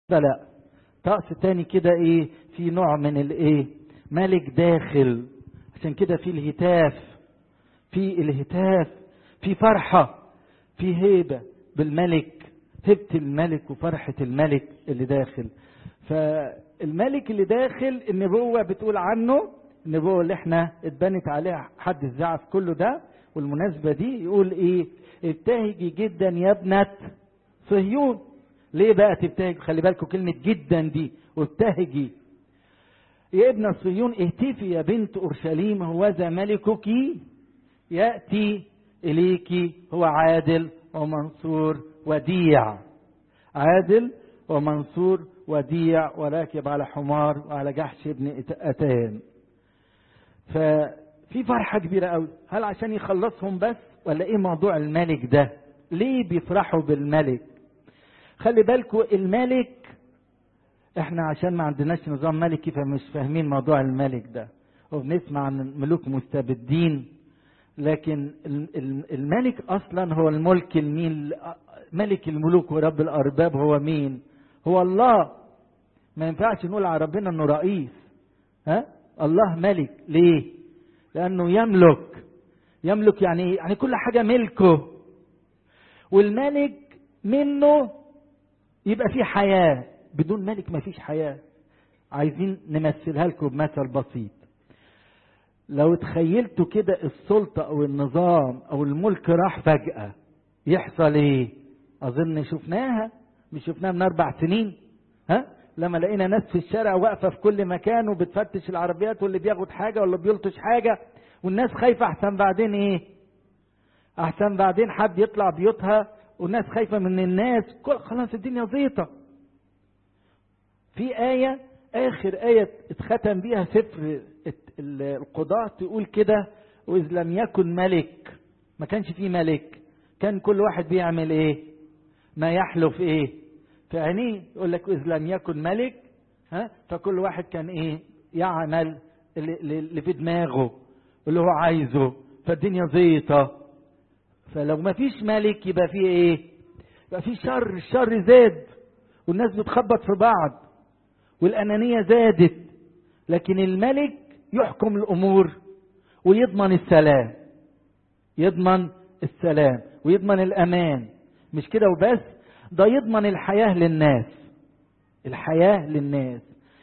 ده لا طقس تاني كده ايه في نوع من الايه ملك داخل عشان كده في الهتاف في الهتاف في فرحة في هيبة بالملك هبة الملك وفرحة الملك اللي داخل فالملك اللي داخل النبوة بتقول عنه النبوة اللي احنا اتبنت عليها حد الزعف كله ده والمناسبة دي يقول ايه ابتهجي جدا يا ابنة صهيون ليه بقى تبتهج خلي بالكم كلمة جدا دي وابتهجي يا ابن صهيون اهتفي يا بنت اورشليم هوذا ملكك ياتي اليك هو عادل ومنصور وديع عادل ومنصور وديع وراكب على حمار وعلى جحش ابن اتان ففي فرحه كبيره قوي هل عشان يخلصهم بس ولا ايه موضوع الملك ده ليه بيفرحوا بالملك خلي بالكم الملك احنا عشان ما عندناش نظام ملكي فمش فاهمين موضوع الملك ده وبنسمع عن ملوك مستبدين لكن الملك اصلا هو الملك المين ملك الملوك ورب الارباب هو مين هو الله ما ينفعش نقول على ربنا انه رئيس ها الله ملك ليه لانه يملك يملك يعني يعني كل حاجه ملكه والملك منه يبقى في حياه بدون ملك ما فيش حياه عايزين نمثلها لكم بمثل بسيط لو تخيلتوا كده السلطة أو النظام أو الملك راح فجأة يحصل إيه؟ أظن شفناها مش شفناها من أربع سنين ها؟ لما لقينا ناس في الشارع واقفة في كل مكان وبتفتش العربيات واللي بياخد حاجة واللي بيلطش حاجة والناس خايفة أحسن بعدين إيه؟ أحسن بعدين حد يطلع بيوتها والناس خايفة من الناس كل خلاص الدنيا زيطة في آية آخر آية اتختم بيها سفر القضاة تقول كده وإذ لم يكن ملك ما كانش فيه ملك كان كل واحد بيعمل إيه ما يحلف إيه في عينيه يقول لك إذ لم يكن ملك ها فكل واحد كان إيه يعمل اللي في دماغه اللي هو عايزه فالدنيا زيطة فلو ما فيش ملك يبقى فيه إيه يبقى فيه شر الشر زاد والناس بتخبط في بعض والأنانية زادت لكن الملك يحكم الأمور ويضمن السلام يضمن السلام ويضمن الأمان مش كده وبس ده يضمن الحياة للناس الحياة للناس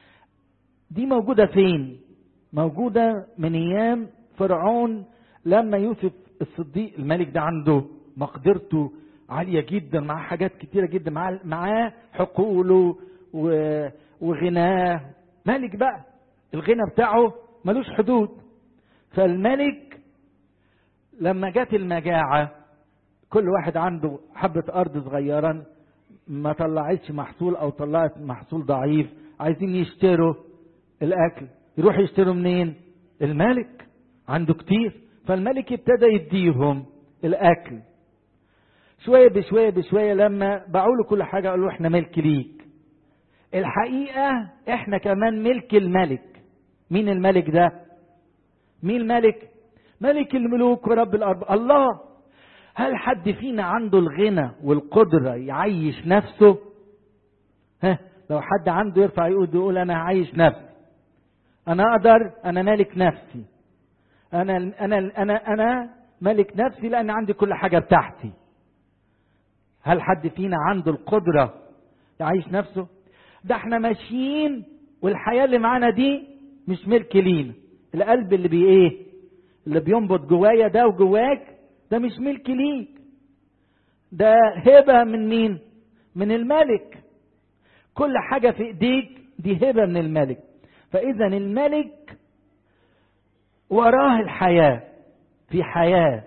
دي موجودة فين موجودة من أيام فرعون لما يوسف الصديق الملك ده عنده مقدرته عالية جدا معاه حاجات كتيرة جدا معاه, معاه حقوله و... وغناه ملك بقى الغنى بتاعه ملوش حدود فالملك لما جت المجاعة كل واحد عنده حبة أرض صغيرة ما طلعتش محصول أو طلعت محصول ضعيف عايزين يشتروا الأكل يروحوا يشتروا منين؟ الملك عنده كتير فالملك ابتدى يديهم الأكل شوية بشوية بشوية لما باعوا له كل حاجة قالوا احنا ملك ليك الحقيقة احنا كمان ملك الملك مين الملك ده مين الملك ملك الملوك ورب الارض الله هل حد فينا عنده الغنى والقدرة يعيش نفسه ها لو حد عنده يرفع يقول يقول انا هعيش نفسي انا اقدر انا مالك نفسي انا انا انا انا ملك نفسي لان عندي كل حاجة بتاعتي هل حد فينا عنده القدرة يعيش نفسه ده احنا ماشيين والحياة اللي معانا دي مش ملك لينا القلب اللي بي ايه اللي بينبض جوايا ده وجواك ده مش ملك ليك ده هبة من مين من الملك كل حاجة في ايديك دي هبة من الملك فاذا الملك وراه الحياة في حياة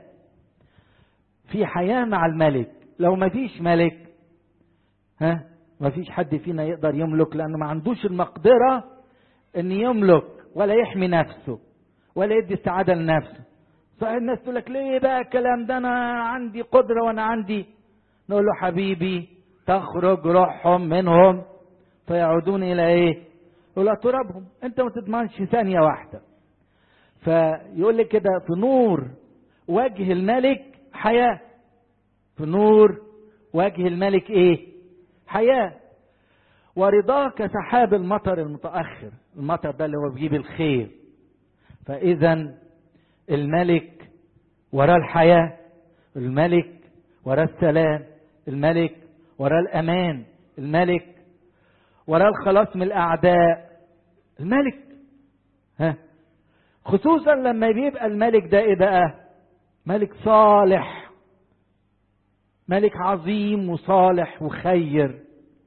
في حياة مع الملك لو ما فيش ملك ها ما فيش حد فينا يقدر يملك لانه ما عندوش المقدره ان يملك ولا يحمي نفسه ولا يدي السعاده لنفسه صحيح الناس تقول لك ليه بقى الكلام ده انا عندي قدره وانا عندي نقول له حبيبي تخرج روحهم منهم فيعودون الى ايه الى ترابهم انت ما تضمنش ثانيه واحده فيقول لك كده في نور وجه الملك حياه في نور وجه الملك ايه حياه ورضاه كسحاب المطر المتأخر المطر ده اللي هو بيجيب الخير فإذا الملك وراه الحياة الملك وراه السلام الملك وراه الأمان الملك وراه الخلاص من الأعداء الملك ها خصوصا لما بيبقى الملك ده ايه بقى ملك صالح ملك عظيم وصالح وخير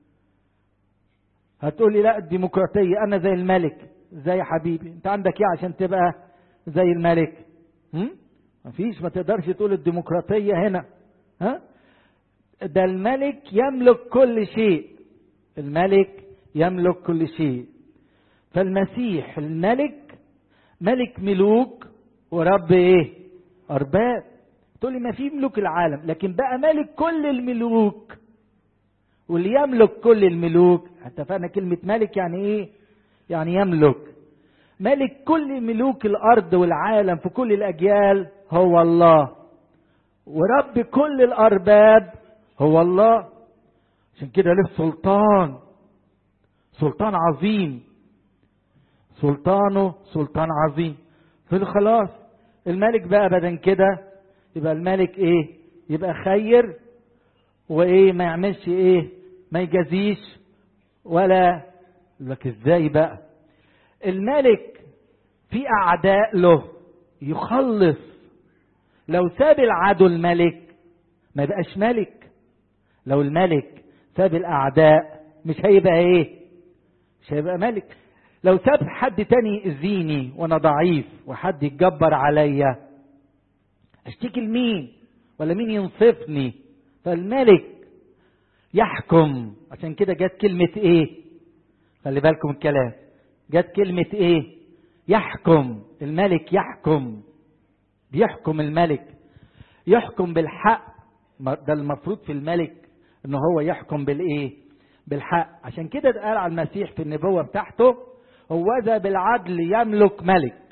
هتقولي لا الديمقراطية أنا زي الملك زي يا حبيبي أنت عندك إيه عشان تبقى زي الملك هم؟ مفيش ما تقدرش تقول الديمقراطية هنا ها ده الملك يملك كل شيء الملك يملك كل شيء فالمسيح الملك ملك ملوك ورب ايه ارباب تقول لي ما في ملوك العالم لكن بقى ملك كل الملوك واللي يملك كل الملوك اتفقنا كلمة ملك يعني ايه يعني يملك ملك كل ملوك الارض والعالم في كل الاجيال هو الله ورب كل الارباب هو الله عشان كده له سلطان سلطان عظيم سلطانه سلطان عظيم في خلاص الملك بقى بدن كده يبقى الملك ايه يبقى خير وايه ما يعملش ايه ما يجازيش ولا لك ازاي بقى الملك في اعداء له يخلص لو ساب العدو الملك ما يبقاش ملك لو الملك ساب الاعداء مش هيبقى ايه مش هيبقى ملك لو ساب حد تاني يأذيني وانا ضعيف وحد يتجبر عليا اشتكي لمين ولا مين ينصفني فالملك يحكم عشان كده جت كلمة ايه خلي بالكم الكلام جت كلمة ايه يحكم الملك يحكم بيحكم الملك يحكم بالحق ده المفروض في الملك ان هو يحكم بالايه بالحق عشان كده اتقال على المسيح في النبوة بتاعته هوذا بالعدل يملك ملك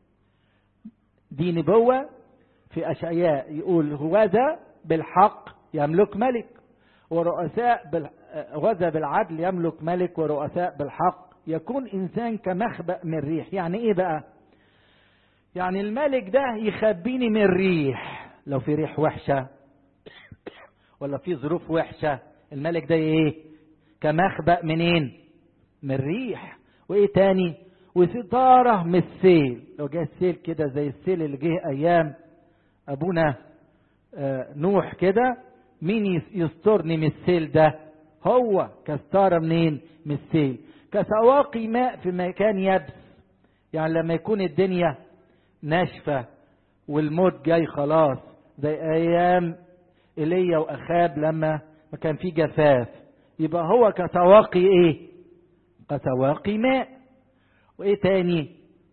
دي نبوة في أشعياء يقول هوذا بالحق يملك ملك ورؤساء بال... هوذا بالعدل يملك ملك ورؤساء بالحق يكون إنسان كمخبأ من ريح يعني إيه بقى يعني الملك ده يخبيني من ريح لو في ريح وحشة ولا في ظروف وحشة الملك ده ايه كمخبأ منين من ريح وايه تاني وستارة من السيل لو جه السيل كده زي السيل اللي جه ايام ابونا آه نوح كده مين يسترني من السيل ده هو كستارة منين من السيل كسواقي ماء في مكان يبس يعني لما يكون الدنيا ناشفة والموت جاي خلاص زي ايام ايليا واخاب لما ما كان في جفاف يبقى هو كسواقي ايه كسواقي ماء وايه تاني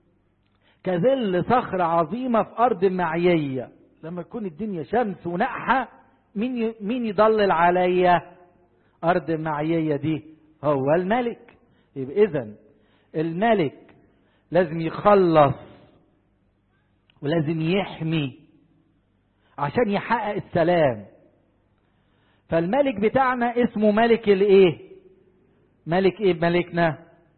كظل صخرة عظيمة في أرض معيية لما تكون الدنيا شمس ونقحة مين مين يضلل عليا أرض معيية دي هو الملك يبقى إذا الملك لازم يخلص ولازم يحمي عشان يحقق السلام فالملك بتاعنا اسمه ملك الايه ملك ايه ملكنا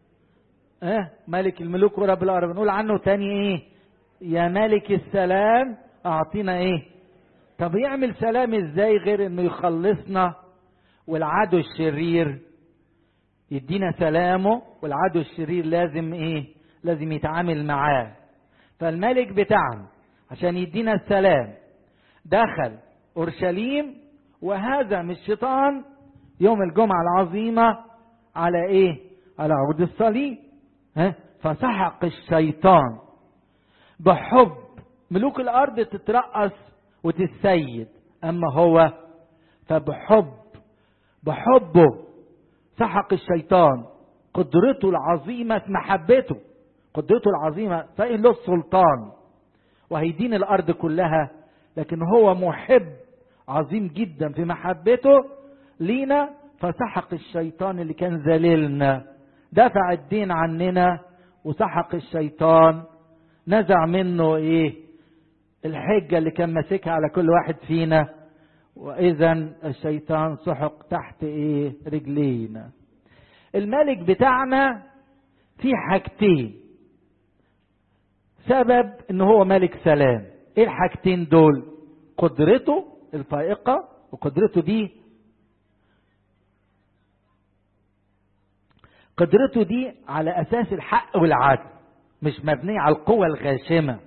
اه ملك الملوك ورب الارض نقول عنه تاني ايه يا ملك السلام اعطينا ايه طب يعمل سلام ازاي غير انه يخلصنا والعدو الشرير يدينا سلامه والعدو الشرير لازم ايه لازم يتعامل معاه فالملك بتاعنا عشان يدينا السلام دخل اورشليم وهزم الشيطان يوم الجمعه العظيمه على ايه على عود الصليب ها فسحق الشيطان بحب ملوك الارض تترأس وتتسيد اما هو فبحب بحبه سحق الشيطان قدرته العظيمة في محبته قدرته العظيمة فإن له السلطان وهيدين الأرض كلها لكن هو محب عظيم جدا في محبته لينا فسحق الشيطان اللي كان ذليلنا دفع الدين عننا وسحق الشيطان نزع منه ايه الحجة اللي كان ماسكها على كل واحد فينا واذا الشيطان سحق تحت ايه رجلينا الملك بتاعنا في حاجتين سبب ان هو ملك سلام ايه الحاجتين دول قدرته الفائقة وقدرته دي قدرته دي على اساس الحق والعدل مش مبنية على القوة الغاشمة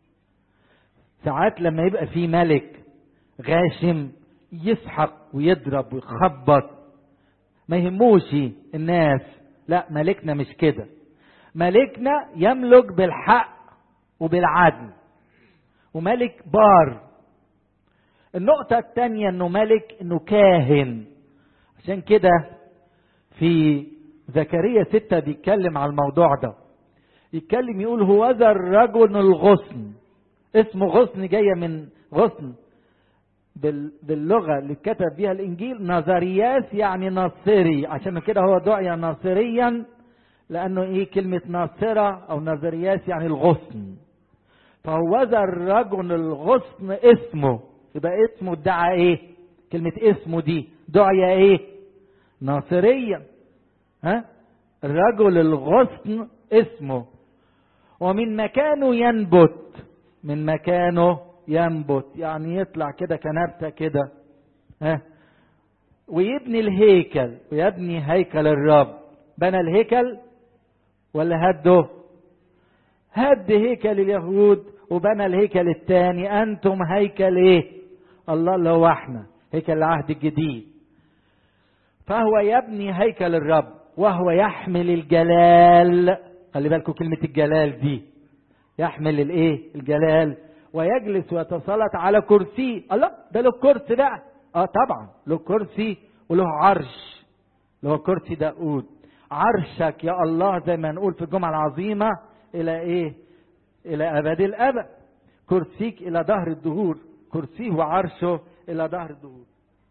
ساعات لما يبقى في ملك غاشم يسحق ويضرب ويخبط ما يهموش الناس لا ملكنا مش كده ملكنا يملك بالحق وبالعدل وملك بار النقطة الثانية انه ملك انه كاهن عشان كده في زكريا ستة بيتكلم على الموضوع ده يتكلم يقول هو ذا الرجل الغصن اسمه غصن جاية من غصن باللغة اللي كتب بيها الإنجيل نظرياس يعني ناصري عشان كده هو دعي ناصريا لأنه إيه كلمة ناصرة أو نظرياس يعني الغصن فهو ذا الرجل الغصن اسمه يبقى اسمه ادعى إيه كلمة اسمه دي دعية إيه ناصريا ها الرجل الغصن اسمه ومن مكانه ينبت من مكانه ينبت يعني يطلع كده كنبتة كده ها ويبني الهيكل ويبني هيكل الرب بنى الهيكل ولا هده هد هيكل اليهود وبنى الهيكل الثاني انتم هيكل ايه الله اللي هو احنا هيكل العهد الجديد فهو يبني هيكل الرب وهو يحمل الجلال خلي بالكم كلمة الجلال دي يحمل الايه الجلال ويجلس ويتسلط على كرسي الله ده له كرسي بقى اه طبعا له كرسي وله عرش اللي هو كرسي داود عرشك يا الله زي ما نقول في الجمعة العظيمة إلى إيه؟ إلى أبد الأبد كرسيك إلى ظهر الدهور كرسيه وعرشه إلى ظهر الدهور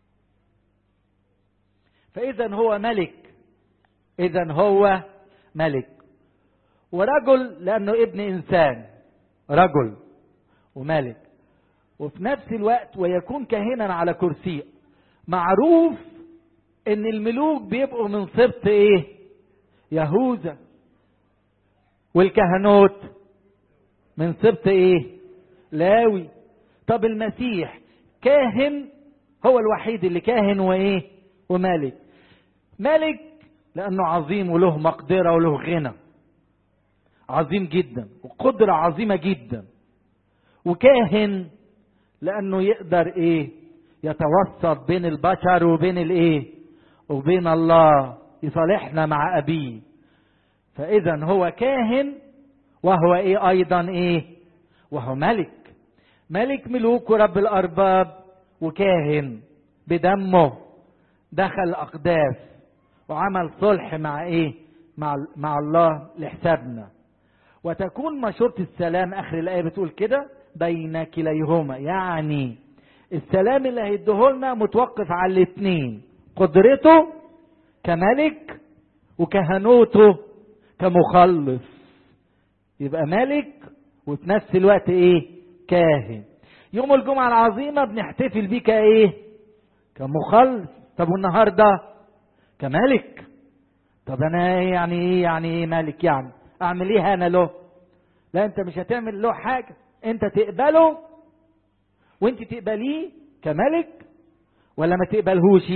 فإذا هو ملك إذا هو ملك ورجل لأنه ابن إنسان رجل وملك وفي نفس الوقت ويكون كاهنا على كرسي معروف ان الملوك بيبقوا من سبط ايه يهوذا والكهنوت من سبط ايه لاوي طب المسيح كاهن هو الوحيد اللي كاهن وايه وملك ملك لانه عظيم وله مقدره وله غنى عظيم جدا وقدره عظيمه جدا وكاهن لانه يقدر ايه يتوسط بين البشر وبين الايه وبين الله يصالحنا مع ابيه فاذا هو كاهن وهو ايه ايضا ايه وهو ملك ملك ملوك ورب الارباب وكاهن بدمه دخل اقداس وعمل صلح مع ايه مع مع الله لحسابنا وتكون مشورة السلام اخر الايه بتقول كده بين كليهما يعني السلام اللي هيديهولنا متوقف على الاثنين قدرته كملك وكهنوته كمخلص يبقى ملك وفي نفس الوقت ايه كاهن يوم الجمعة العظيمة بنحتفل بيه كايه كمخلص طب والنهاردة كملك طب انا يعني ايه يعني ايه ملك يعني اعمل ايه انا له لا انت مش هتعمل له حاجة انت تقبله وانت تقبليه كملك ولا ما تقبلهوش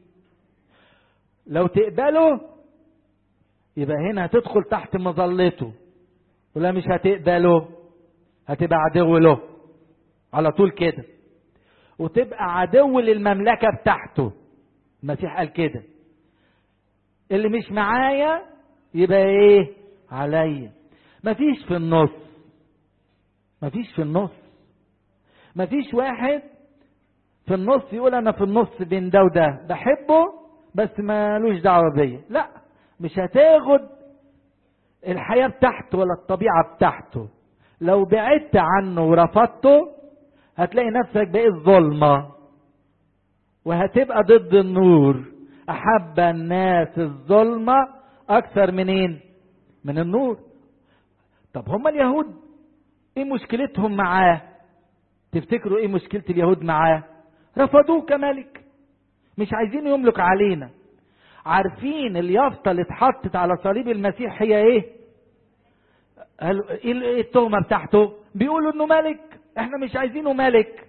لو تقبله يبقى هنا هتدخل تحت مظلته ولا مش هتقبله هتبقى عدو له على طول كده وتبقى عدو للمملكة بتاعته المسيح قال كده اللي مش معايا يبقى ايه عليا مفيش في النص مفيش في النص مفيش واحد في النص يقول انا في النص بين ده وده بحبه بس مالوش دعوه بيا لا مش هتاخد الحياه بتاعته ولا الطبيعه بتاعته لو بعدت عنه ورفضته هتلاقي نفسك بقيت ظلمه وهتبقى ضد النور احب الناس الظلمه اكثر منين من النور طب هم اليهود ايه مشكلتهم معاه تفتكروا ايه مشكله اليهود معاه رفضوه كملك مش عايزين يملك علينا عارفين اليافطه اللي اتحطت على صليب المسيح هي ايه قالوا ايه التهمه بتاعته بيقولوا انه ملك احنا مش عايزينه ملك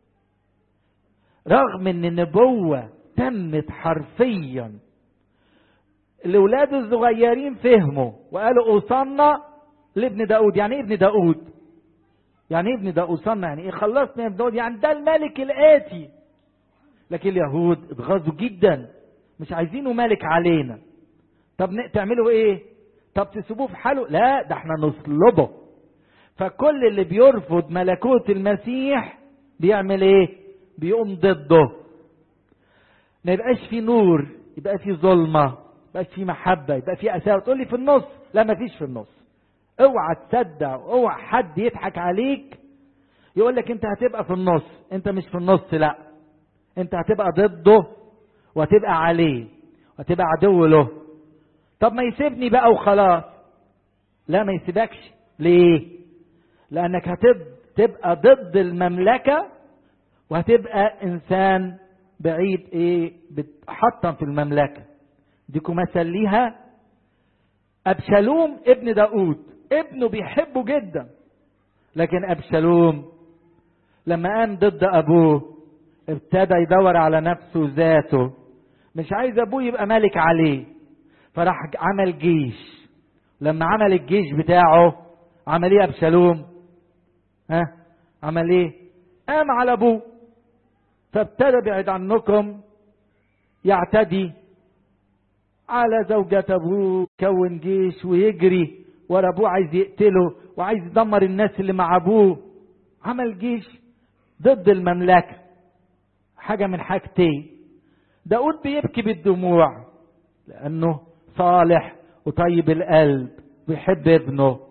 رغم ان النبوه تمت حرفيا الاولاد الصغيرين فهموا وقالوا اوصلنا لابن داود يعني ايه ابن داود يعني ايه ابن داود اوصلنا يعني ايه خلصنا يا ابن داود يعني ده الملك الاتي لكن اليهود اتغاظوا جدا مش عايزينه ملك علينا طب تعملوا ايه طب تسيبوه في حاله لا ده احنا نصلبه فكل اللي بيرفض ملكوت المسيح بيعمل ايه بيقوم ضده ما يبقاش في نور يبقى في ظلمه ما يبقاش في محبه يبقى في اساوه تقول لي في النص لا ما فيش في النص اوعى تصدق اوعى حد يضحك عليك يقول لك انت هتبقى في النص انت مش في النص لا انت هتبقى ضده وهتبقى عليه وهتبقى عدو له طب ما يسيبني بقى وخلاص لا ما يسيبكش ليه لانك هتبقى ضد المملكه وهتبقى انسان بعيد ايه بتحطم في المملكه ديكم مثل ليها ابشالوم ابن داود ابنه بيحبه جدا لكن ابشالوم لما قام ضد ابوه ابتدى يدور على نفسه ذاته مش عايز ابوه يبقى ملك عليه فراح عمل جيش لما عمل الجيش بتاعه عمل ايه ابشالوم ها عمل ايه قام على ابوه فابتدى بعد عنكم يعتدي على زوجة ابوه كون جيش ويجري ورا ابوه عايز يقتله وعايز يدمر الناس اللي مع ابوه عمل جيش ضد المملكة حاجة من حاجتين داود بيبكي بالدموع لأنه صالح وطيب القلب ويحب ابنه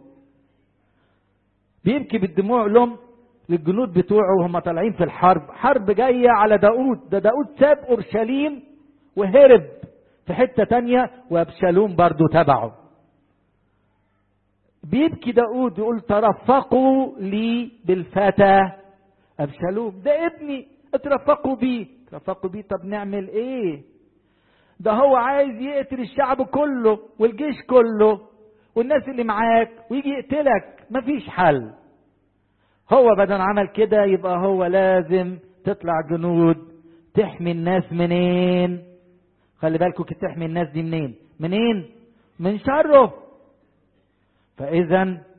بيبكي بالدموع لهم للجنود بتوعه وهم طالعين في الحرب حرب جاية على داود ده داود ساب أورشليم وهرب في حتة تانية وأبشالوم برضو تبعه بيبكي داود يقول ترفقوا لي بالفتى أبشالوم ده ابني اترفقوا بيه اترفقوا بيه طب نعمل ايه ده هو عايز يقتل الشعب كله والجيش كله والناس اللي معاك ويجي يقتلك مفيش حل هو بدل عمل كده يبقى هو لازم تطلع جنود تحمي الناس منين خلي بالكم كده تحمي الناس دي منين منين من شره فاذا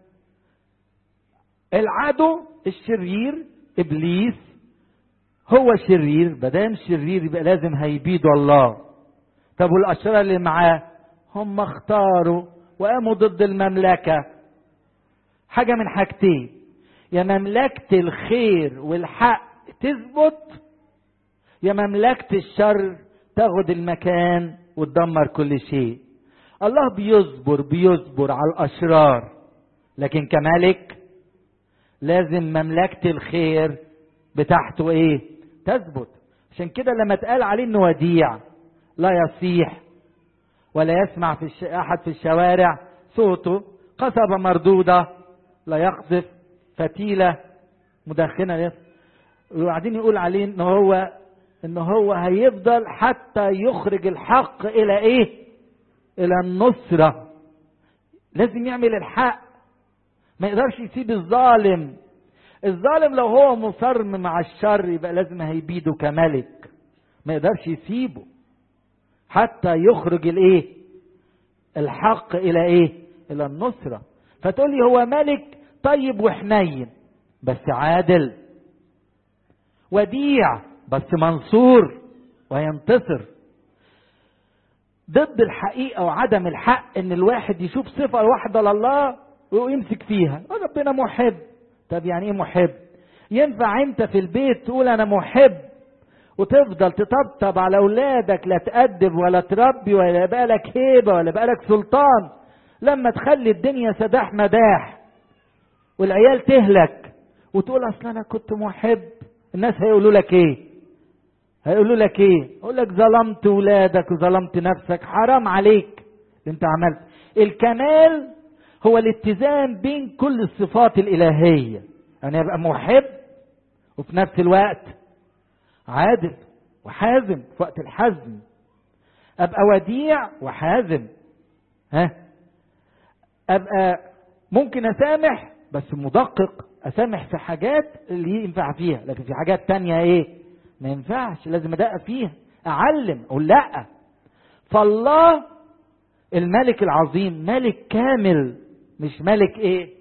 العدو الشرير ابليس هو شرير مادام شرير يبقى لازم هيبيدوا الله طب والاشرار اللي معاه هم اختاروا وقاموا ضد المملكه حاجه من حاجتين يا مملكه الخير والحق تثبت يا مملكه الشر تاخد المكان وتدمر كل شيء الله بيصبر بيصبر على الاشرار لكن كملك لازم مملكه الخير بتاعته ايه تثبت عشان كده لما اتقال عليه انه وديع لا يصيح ولا يسمع في الش... احد في الشوارع صوته قصبه مردوده لا يقذف فتيله مدخنه وبعدين يقول عليه ان هو ان هو هيفضل حتى يخرج الحق الى ايه الى النصره لازم يعمل الحق ما يقدرش يسيب الظالم الظالم لو هو مصرم مع الشر يبقى لازم هيبيده كملك ما يقدرش يسيبه حتى يخرج الايه الحق الى ايه الى النصرة فتقول لي هو ملك طيب وحنين بس عادل وديع بس منصور وينتصر ضد الحقيقة وعدم الحق ان الواحد يشوف صفة واحدة لله ويمسك فيها ربنا محب طب يعني ايه محب ينفع انت في البيت تقول انا محب وتفضل تطبطب على اولادك لا تأدب ولا تربي ولا يبقى لك هيبه ولا يبقى لك سلطان لما تخلي الدنيا سداح مداح والعيال تهلك وتقول اصل انا كنت محب الناس هيقولوا لك ايه هيقولوا لك ايه يقول لك ظلمت ولادك وظلمت نفسك حرام عليك اللي انت عملت الكمال هو الاتزان بين كل الصفات الالهيه يعني ابقى محب وفي نفس الوقت عادل وحازم في وقت الحزم ابقى وديع وحازم ها ابقى ممكن اسامح بس مدقق اسامح في حاجات اللي ينفع فيها لكن في حاجات تانية ايه ما ينفعش لازم ادقق فيها اعلم اقول لا فالله الملك العظيم ملك كامل مش ملك ايه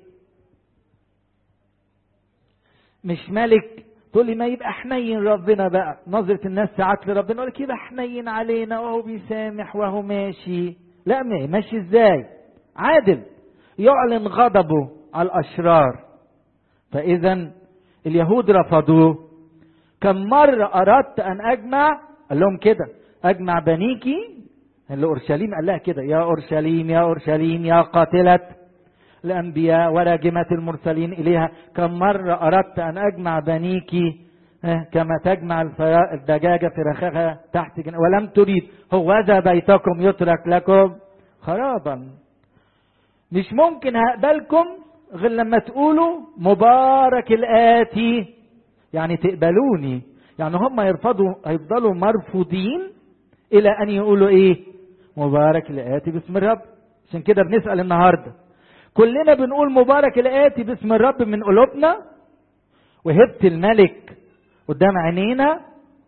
مش ملك تقول لي ما يبقى حنين ربنا بقى نظرة الناس ساعات لربنا يقول لك يبقى حنين علينا وهو بيسامح وهو ماشي لا ماشي ازاي عادل يعلن غضبه على الاشرار فاذا اليهود رفضوه كم مرة اردت ان اجمع قال لهم كده اجمع بنيكي اللي اورشليم قال لها كده يا اورشليم يا اورشليم يا قاتله الأنبياء وراجمة المرسلين إليها كم مرة أردت أن أجمع بنيك كما تجمع الدجاجة فرخها تحت جن... ولم تريد هوذا بيتكم يترك لكم خرابا مش ممكن هقبلكم غير لما تقولوا مبارك الآتي يعني تقبلوني يعني هم يرفضوا هيفضلوا مرفوضين إلى أن يقولوا إيه مبارك الآتي باسم الرب عشان كده بنسأل النهارده كلنا بنقول مبارك الآتي باسم الرب من قلوبنا وهبت الملك قدام عينينا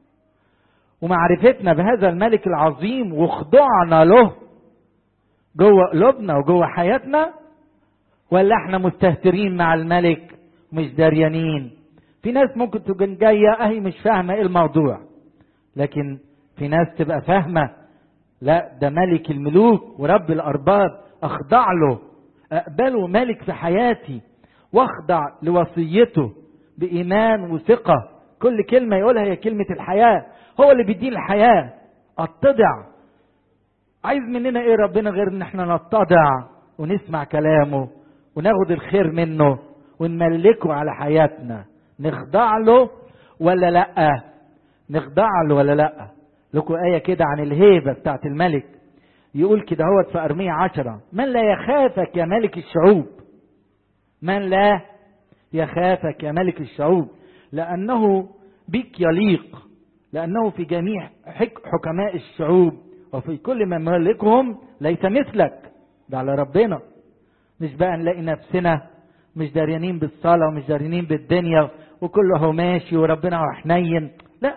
ومعرفتنا بهذا الملك العظيم وخضوعنا له جوه قلوبنا وجوه حياتنا ولا احنا مستهترين مع الملك مش داريانين في ناس ممكن تكون جايه اهي مش فاهمه ايه الموضوع لكن في ناس تبقى فاهمه لا ده ملك الملوك ورب الارباب اخضع له اقبله ملك في حياتي واخضع لوصيته بايمان وثقه كل كلمه يقولها هي كلمه الحياه هو اللي بيديني الحياه اتضع عايز مننا ايه ربنا غير ان احنا نتضع ونسمع كلامه وناخد الخير منه ونملكه على حياتنا نخضع له ولا لا نخضع له ولا لا لكم آية كده عن الهيبة بتاعت الملك يقول كده هو في أرمية عشرة من لا يخافك يا ملك الشعوب من لا يخافك يا ملك الشعوب لأنه بك يليق لأنه في جميع حكماء الشعوب وفي كل ممالكهم ليس مثلك ده على ربنا مش بقى نلاقي نفسنا مش داريانين بالصلاة ومش داريانين بالدنيا وكله ماشي وربنا هو حنين لا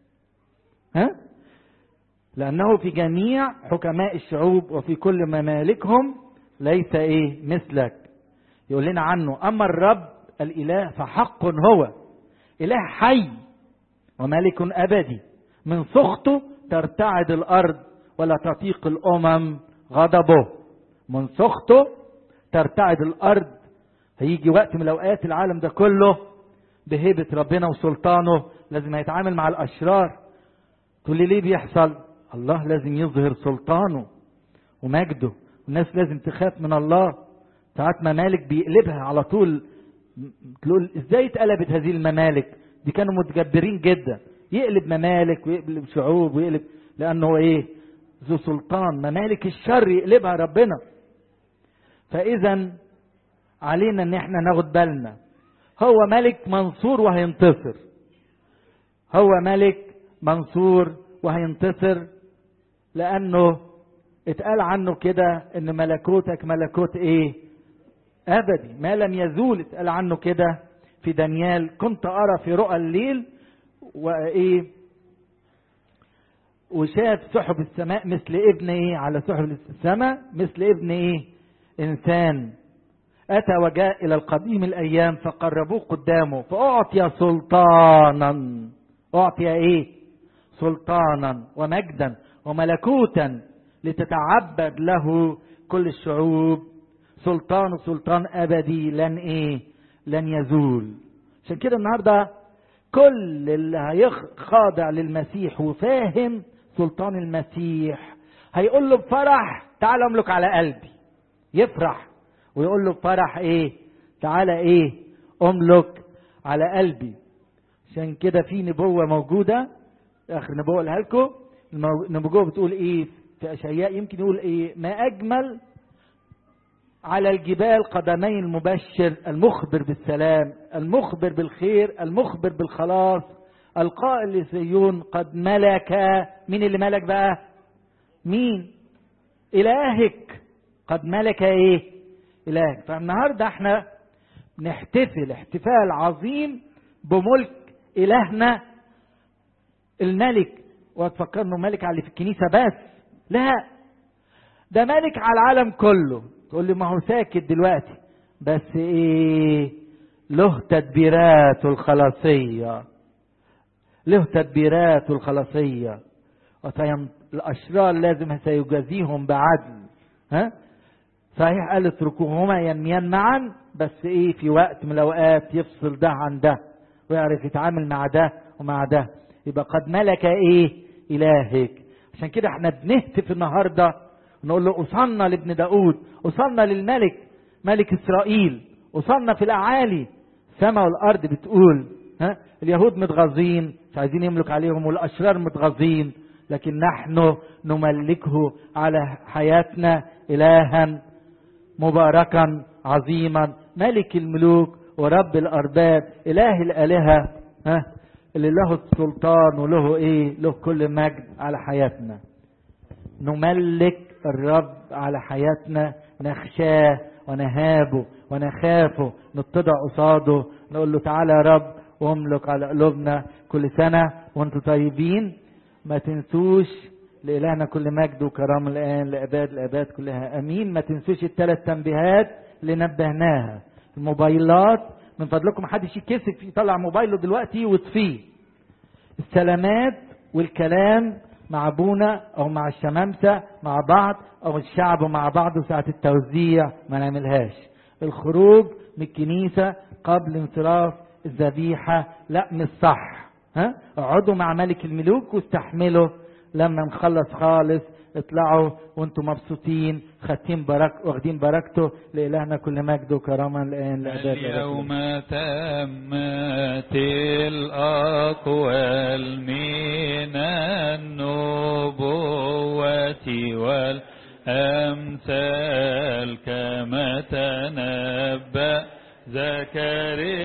ها لأنه في جميع حكماء الشعوب وفي كل ممالكهم ليس إيه مثلك يقول لنا عنه أما الرب الإله فحق هو إله حي وملك أبدي من سخطه ترتعد الأرض ولا تطيق الأمم غضبه من سخطه ترتعد الأرض هيجي وقت من الأوقات العالم ده كله بهيبة ربنا وسلطانه لازم هيتعامل مع الأشرار تقول لي ليه بيحصل الله لازم يظهر سلطانه ومجده الناس لازم تخاف من الله ساعات ممالك بيقلبها على طول تقول ازاي اتقلبت هذه الممالك دي كانوا متجبرين جدا يقلب ممالك ويقلب شعوب ويقلب لانه ايه ذو سلطان ممالك الشر يقلبها ربنا فاذا علينا ان احنا ناخد بالنا هو ملك منصور وهينتصر هو ملك منصور وهينتصر لانه اتقال عنه كده ان ملكوتك ملكوت ايه ابدي ما لم يزول اتقال عنه كده في دانيال كنت ارى في رؤى الليل وايه وشاف سحب السماء مثل ابن ايه على سحب السماء مثل ابن ايه انسان اتى وجاء الى القديم الايام فقربوه قدامه فاعطي سلطانا اعطي ايه سلطانا ومجدا وملكوتا لتتعبد له كل الشعوب سلطان سلطان ابدي لن ايه لن يزول عشان كده النهارده كل اللي هيخاضع للمسيح وفاهم سلطان المسيح هيقول له بفرح تعال املك على قلبي يفرح ويقول له بفرح ايه تعالى ايه املك على قلبي عشان كده في نبوة موجودة اخر نبوة قولها لكم النبوة بتقول ايه في اشعياء يمكن يقول ايه ما اجمل على الجبال قدمي المبشر المخبر بالسلام المخبر بالخير المخبر بالخلاص القائل لسيون قد ملك مين اللي ملك بقى مين إلهك قد ملك إيه إلهك فالنهاردة احنا نحتفل احتفال عظيم بملك إلهنا الملك وتفكر انه ملك على اللي في الكنيسة بس لا ده ملك على العالم كله تقول لي ما هو ساكت دلوقتي بس ايه له تدبيرات الخلاصية له تدبيرات الخلاصية الأشرار لازم سيجازيهم بعدل ها صحيح قال اتركوهما ينميان معا بس ايه في وقت من الاوقات يفصل ده عن ده ويعرف يتعامل مع ده ومع ده يبقى قد ملك ايه الهك عشان كده احنا بنهتف النهارده نقول له أصلنا لابن داود أصلنا للملك ملك إسرائيل أصلنا في الأعالي السماء والأرض بتقول ها اليهود متغاظين مش عايزين يملك عليهم والأشرار متغاظين لكن نحن نملكه على حياتنا إلها مباركا عظيما ملك الملوك ورب الأرباب إله الآلهة ها اللي له السلطان وله إيه له كل مجد على حياتنا نملك الرب على حياتنا نخشاه ونهابه ونخافه نتضع قصاده نقول له تعالى يا رب واملك على قلوبنا كل سنة وانتم طيبين ما تنسوش لإلهنا كل مجد وكرامة الآن لأباد الأباد كلها أمين ما تنسوش الثلاث تنبيهات اللي نبهناها الموبايلات من فضلكم محدش يكسف يطلع موبايله دلوقتي ويطفيه السلامات والكلام مع ابونا او مع الشمامسه مع بعض او الشعب مع بعض ساعه التوزيع ما نعملهاش الخروج من الكنيسه قبل انصراف الذبيحه لا مش صح ها اقعدوا مع ملك الملوك واستحملوا لما نخلص خالص اطلعوا وانتم مبسوطين خاتين برك واخدين بركته لإلهنا كل مجد وكرامة الآن لأبد اليوم تمت الأقوال من النبوة والأمثال كما تنبأ زكريا